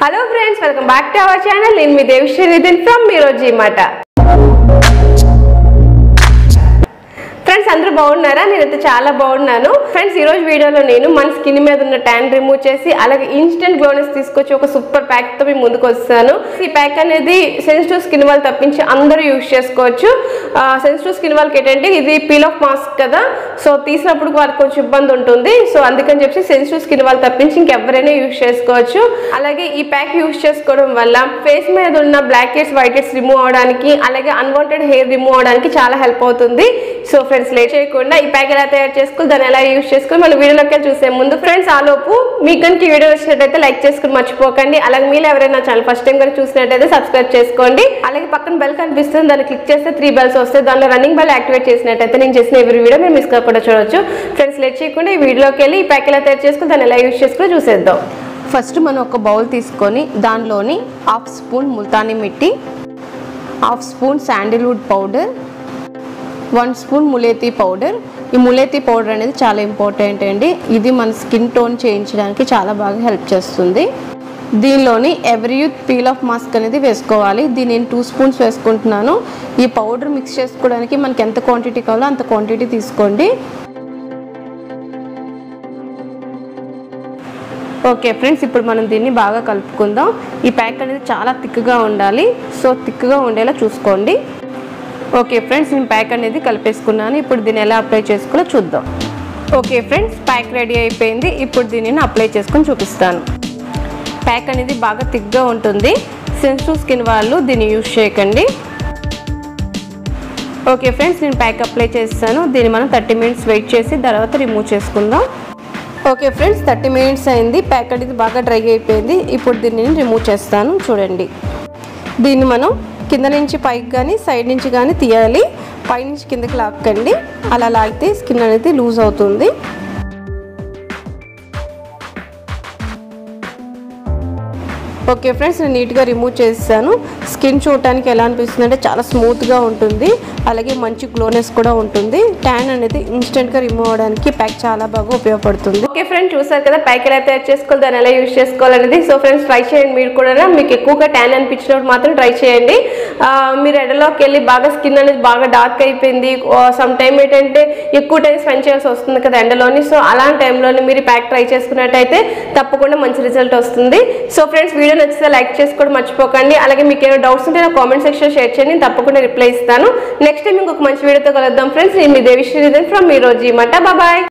hello friends welcome back to our channel నేను మీ Devisri Nithin from మీ రోజు మాట ఫ్రెండ్స్ అందరూ బాగున్నారా నేనైతే చాలా బాగున్నాను ఫ్రెండ్స్ ఈ రోజు వీడియోలో నేను మన స్కిన్ మీద ఉన్న ట్యాన్ రిమూవ్ చేసి అలాగే ఇన్స్టెంట్ గ్లోనెస్ తీసుకొచ్చి ఒక సూపర్ ప్యాక్ తో మీ ముందుకు వస్తాను ఈ ప్యాక్ అనేది సెన్సిటివ్ స్కిన్ వాళ్ళు తప్పించి అందరూ యూస్ చేసుకోవచ్చు సెన్సిటివ్ స్కిన్ వాళ్ళకి ఏంటంటే ఇది పీల్ ఆఫ్ మాస్క్ కదా సో తీసినప్పుడు వాళ్ళకి కొంచెం ఇబ్బంది ఉంటుంది సో అందుకని చెప్పి సెన్సిటివ్ స్కిన్ వాళ్ళు తప్పించి ఇంకెవరైనా యూస్ చేసుకోవచ్చు అలాగే ఈ ప్యాక్ యూస్ చేసుకోవడం వల్ల ఫేస్ మీద ఉన్న blackheads whiteheads remove అవడానికి అలాగే అన్వాంటెడ్ హెయిర్ రిమూవ్ అవడానికి చాలా హెల్ప్ అవుతుంది సో ఫ్రెండ్స్ లేట్ చేయకుండా ఈ ప్యాక్ ఎలా తయారు చేసుకోవాలి దాన్ని ఎలా యూస్ చేసుకోవాలి మన వీడియోలోకి చూసే ముందు ఫ్రెండ్స్ ఆలోపు మీకు కనుక ఈ వీడియో వచ్చినట్టయితే లైక్ చేసుకుని మర్చిపోకండి అలాగే మీరు ఎవరైనా ఛానల్ ఫస్ట్ టైం కనుక చూసినట్టయితే సబ్స్క్రైబ్ చేసుకోండి అలాగే పక్కన బెల్ కనిపిస్తుంది దాన్ని క్లిక్ చేస్తే త్రీ బెల్స్ వస్తాయి దానిలో రన్నింగ్ బెల్ యాక్టివేట్ చేసినట్టయితే నేను చేసిన ఎవరి వీడియో మీరు మిస్ కాకుండా చూడొచ్చు ఫ్రెండ్స్ లేట్ చేయకుండా ఈ వీడియోకి వెళ్ళి ఈ ప్యాక్ ఎలా తయారు చేసుకుని దాన్ని ఎలా యూస్ చేసుకుని చూసేద్దాం ఫస్ట్ మనం ఒక బౌల్ తీసుకొని దానిలోని half spoon multani mitti half spoon sandalwood powder one spoon mulethi powder ఈ ములేతి పౌడర్ అనేది చాలా ఇంపార్టెంట్ అండి ఇది మన స్కిన్ టోన్ చేయించడానికి చాలా బాగా హెల్ప్ చేస్తుంది దీనిలోని every youth peel off mask అనేది వేసుకోవాలి దీన్ని నేను టూ స్పూన్స్ వేసుకుంటున్నాను ఈ పౌడర్ మిక్స్ చేసుకోవడానికి మనకి ఎంత క్వాంటిటీ కావాలో అంత క్వాంటిటీ తీసుకోండి ఓకే ఫ్రెండ్స్ ఇప్పుడు మనం దీన్ని బాగా కలుపుకుందాం ఈ ప్యాక్ అనేది చాలా థిక్గా ఉండాలి సో థిక్గా ఉండేలా చూసుకోండి ఓకే ఫ్రెండ్స్ నేను ప్యాక్ అనేది కలిపేసుకున్నాను ఇప్పుడు దీన్ని ఎలా అప్లై చేసుకోవాలో చూద్దాం ఓకే ఫ్రెండ్స్ ప్యాక్ రెడీ అయిపోయింది ఇప్పుడు దీనిని అప్లై చేసుకొని చూపిస్తాను ప్యాక్ అనేది బాగా థిక్గా ఉంటుంది సెన్సిటివ్ స్కిన్ వాళ్ళు దీన్ని యూజ్ చేయకండి ఓకే ఫ్రెండ్స్ నేను ప్యాక్ అప్లై చేస్తాను దీన్ని మనం థర్టీ మినిట్స్ వెయిట్ చేసి తర్వాత రిమూవ్ చేసుకుందాం ఓకే ఫ్రెండ్స్ థర్టీ మినిట్స్ అయింది ప్యాక్ అనేది బాగా డ్రై అయిపోయింది ఇప్పుడు దీన్ని నేను రిమూవ్ చేస్తాను చూడండి దీన్ని మనం కింద నుంచి పైకి కానీ సైడ్ నుంచి కానీ తీయాలి పై నుంచి కిందకి లాక్కండి అలా లాగితే స్కిన్ అనేది లూజ్ అవుతుంది ఓకే ఫ్రెండ్స్ నేను నీట్గా రిమూవ్ చేస్తాను స్కిన్ చూడటానికి ఎలా అనిపిస్తుంది అంటే చాలా స్మూత్గా ఉంటుంది అలాగే మంచి గ్లోనెస్ కూడా ఉంటుంది ట్యాన్ అనేది ఇన్స్టెంట్గా రిమూవ్ అవడానికి ప్యాక్ చాలా బాగా ఉపయోగపడుతుంది ఓకే ఫ్రెండ్స్ చూసారు కదా ప్యాక్ ఎలా తయారు చేసుకోవాలి దాన్ని ఎలా యూస్ చేసుకోవాలనేది సో ఫ్రెండ్స్ ట్రై చేయండి మీరు కూడా మీకు ఎక్కువగా ట్యాన్ అనిపించినప్పుడు మాత్రం ట్రై చేయండి ఆ, మీరు ఎండలోకి వెళ్ళి బాగా స్కిన్ అనేది బాగా డార్క్ అయిపోయింది సమ్ టైం ఏంటంటే ఎక్కువ టైం స్పెండ్ చేయాల్సి వస్తుంది కదా ఎండలోని సో అలాంటి టైంలోని మీరు ప్యాక్ ట్రై చేసుకున్నట్టయితే తప్పకుండా మంచి రిజల్ట్ వస్తుంది సో ఫ్రెండ్స్ వీడియో నచ్చితే లైక్ చేసుకోవడం మర్చిపోకండి అలాగే మీకు ఏమైనా డౌట్స్ ఉంటే నా కామెంట్ సెక్షన్ షేర్ చేయండి నేను తప్పకుండా రిప్లై ఇస్తాను నెక్స్ట్ టైం ఇంకొక మంచి వీడియోతో కలుద్దాం ఫ్రెండ్స్ నేను మీ దేవిశ్రీ ఫ్రమ్ మీ రోజు మాట బాయ్